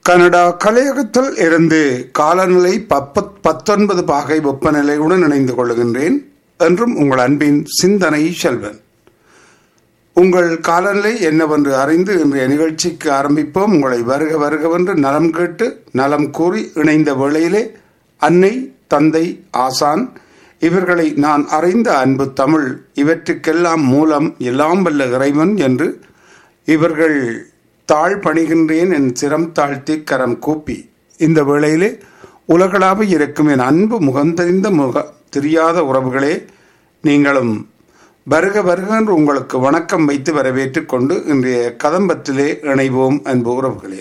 Canada கலையகத்தில் இருந்து காலநிலை பப்பத் பத்தொன்பது பாகை வெப்பநிலையுடன் இணைந்து கொள்கின்றேன் என்றும் உங்கள் அன்பின் சிந்தனை செல்வன் உங்கள் காலநிலை என்னவென்று அறிந்து இன்றைய நிகழ்ச்சிக்கு ஆரம்பிப்போம் உங்களை வருக வருகவென்று நலம் கேட்டு நலம் கூறி இணைந்த வேளையிலே அன்னை தந்தை ஆசான் இவர்களை நான் அறிந்த அன்பு தமிழ் இவற்றுக்கெல்லாம் மூலம் எல்லாம் வல்ல இறைவன் என்று இவர்கள் தாழ் பணிகின்றேன் என் சிரம் தாழ்த்தி கரம் கூப்பி இந்த வேளையிலே உலகளாக இருக்கும் என் அன்பு முகந்தறிந்த முக தெரியாத உறவுகளே நீங்களும் வருக வருக என்று உங்களுக்கு வணக்கம் வைத்து வரவேற்றுக் கொண்டு இன்றைய கதம்பத்திலே இணைவோம் அன்பு உறவுகளே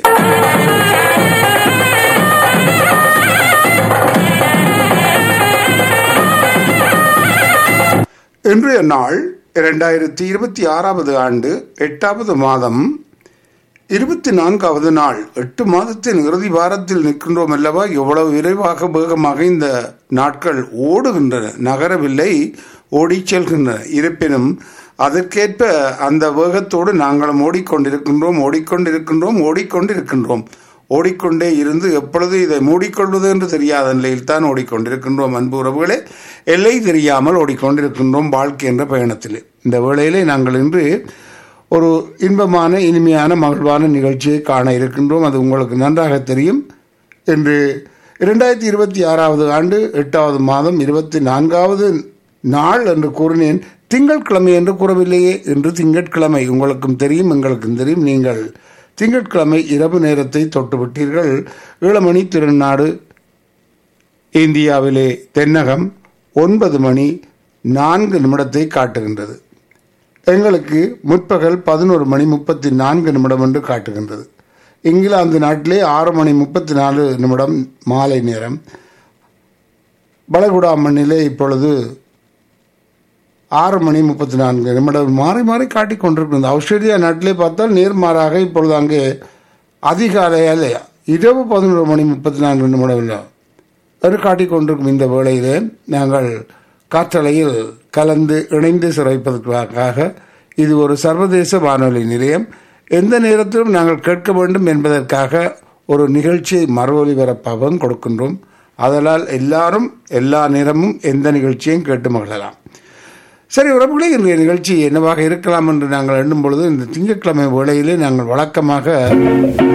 இன்றைய நாள் இரண்டாயிரத்தி இருபத்தி ஆறாவது ஆண்டு எட்டாவது மாதம் இருபத்தி நான்காவது நாள் எட்டு மாதத்தின் இறுதி வாரத்தில் நிற்கின்றோம் அல்லவா எவ்வளவு விரைவாக வேகமாக இந்த நாட்கள் ஓடுகின்றன நகரவில்லை ஓடிச் செல்கின்றன இருப்பினும் அதற்கேற்ப அந்த வேகத்தோடு நாங்களும் ஓடிக்கொண்டிருக்கின்றோம் ஓடிக்கொண்டிருக்கின்றோம் ஓடிக்கொண்டிருக்கின்றோம் ஓடிக்கொண்டே இருந்து எப்பொழுது இதை மூடிக்கொள்வது என்று தெரியாத நிலையில் தான் ஓடிக்கொண்டிருக்கின்றோம் அன்பு உறவுகளே எல்லை தெரியாமல் ஓடிக்கொண்டிருக்கின்றோம் வாழ்க்கை என்ற பயணத்தில் இந்த வேளையிலே நாங்கள் இன்று ஒரு இன்பமான இனிமையான மகிழ்வான நிகழ்ச்சியை காண இருக்கின்றோம் அது உங்களுக்கு நன்றாக தெரியும் இன்று இரண்டாயிரத்தி இருபத்தி ஆறாவது ஆண்டு எட்டாவது மாதம் இருபத்தி நான்காவது நாள் என்று கூறினேன் திங்கட்கிழமை என்று கூறவில்லையே இன்று திங்கட்கிழமை உங்களுக்கும் தெரியும் எங்களுக்கும் தெரியும் நீங்கள் திங்கட்கிழமை இரவு நேரத்தை தொட்டுவிட்டீர்கள் ஈழமணி திருநாடு இந்தியாவிலே தென்னகம் ஒன்பது மணி நான்கு நிமிடத்தை காட்டுகின்றது எங்களுக்கு முற்பகல் பதினோரு மணி முப்பத்தி நான்கு நிமிடம் என்று காட்டுகின்றது இங்கிலாந்து நாட்டிலே ஆறு மணி முப்பத்தி நாலு நிமிடம் மாலை நேரம் பலகுடா மண்ணிலே இப்பொழுது ஆறு மணி முப்பத்தி நான்கு நிமிடம் மாறி மாறி காட்டிக் கொண்டிருக்கிறது ஆஸ்திரேலியா நாட்டிலே பார்த்தால் நேர்மாறாக இப்பொழுது அங்கே அதிகாலையில் இரவு பதினோரு மணி முப்பத்தி நான்கு நிமிடம் இல்லை என்று காட்டிக் கொண்டிருக்கும் இந்த வேளையிலே நாங்கள் காற்றலையில் கலந்து இணைந்து சிறப்பதற்காக இது ஒரு சர்வதேச வானொலி நிலையம் எந்த நேரத்திலும் நாங்கள் கேட்க வேண்டும் என்பதற்காக ஒரு நிகழ்ச்சியை மறு ஒலிபரப்பாகவும் கொடுக்கின்றோம் அதனால் எல்லாரும் எல்லா நேரமும் எந்த நிகழ்ச்சியும் கேட்டு மகிழலாம் சரி உறவுகளே இன்றைய நிகழ்ச்சி என்னவாக இருக்கலாம் என்று நாங்கள் எண்ணும் பொழுது இந்த திங்கட்கிழமை வேளையிலே நாங்கள் வழக்கமாக